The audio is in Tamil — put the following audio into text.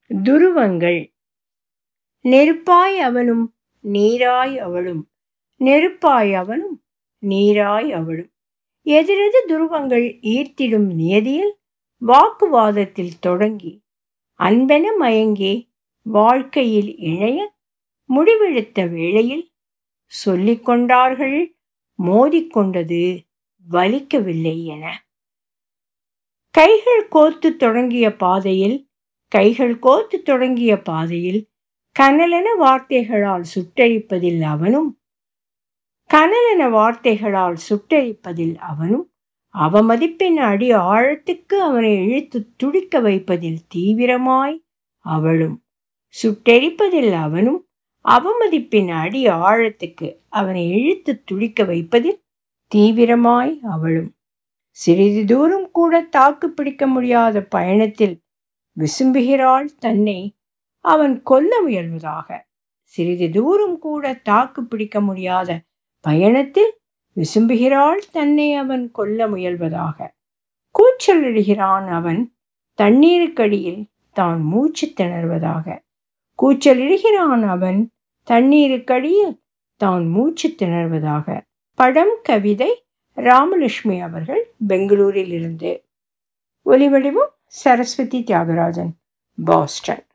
துருவங்கள் நெருப்பாய் அவனும் நீராய் அவளும் நெருப்பாய் அவனும் நீராய் அவளும் எதிரெது துருவங்கள் ஈர்த்திடும் நியதியில் வாக்குவாதத்தில் தொடங்கி அன்பென மயங்கி வாழ்க்கையில் இணைய முடிவெடுத்த வேளையில் சொல்லிக் கொண்டார்கள் மோதிக்கொண்டது வலிக்கவில்லை என கைகள் கோத்து தொடங்கிய பாதையில் கைகள் கோத்து தொடங்கிய பாதையில் கனலென வார்த்தைகளால் சுட்டரிப்பதில் அவனும் கனலென வார்த்தைகளால் சுட்டரிப்பதில் அவனும் அவமதிப்பின் அடி ஆழத்துக்கு அவனை இழுத்து துடிக்க வைப்பதில் தீவிரமாய் அவளும் சுட்டெரிப்பதில் அவனும் அவமதிப்பின் அடி ஆழத்துக்கு அவனை இழுத்து துடிக்க வைப்பதில் தீவிரமாய் அவளும் சிறிது தூரம் கூட தாக்கு பிடிக்க முடியாத பயணத்தில் விசும்புகிறாள் தன்னை அவன் கொல்ல முயல்வதாக சிறிது தூரம் கூட தாக்கு பிடிக்க முடியாத பயணத்தில் விசும்புகிறாள் தன்னை அவன் கொல்ல முயல்வதாக கூச்சலிடுகிறான் அவன் தண்ணீருக்கடியில் தான் மூச்சு திணறுவதாக கூச்சலிடுகிறான் அவன் தண்ணீருக்கடியில் தான் மூச்சு திணறுவதாக படம் கவிதை ராமலட்சுமி அவர்கள் பெங்களூரில் இருந்து ஒலிவடிவம் சரஸ்வதி தியாகராஜன் பாஸ்டன்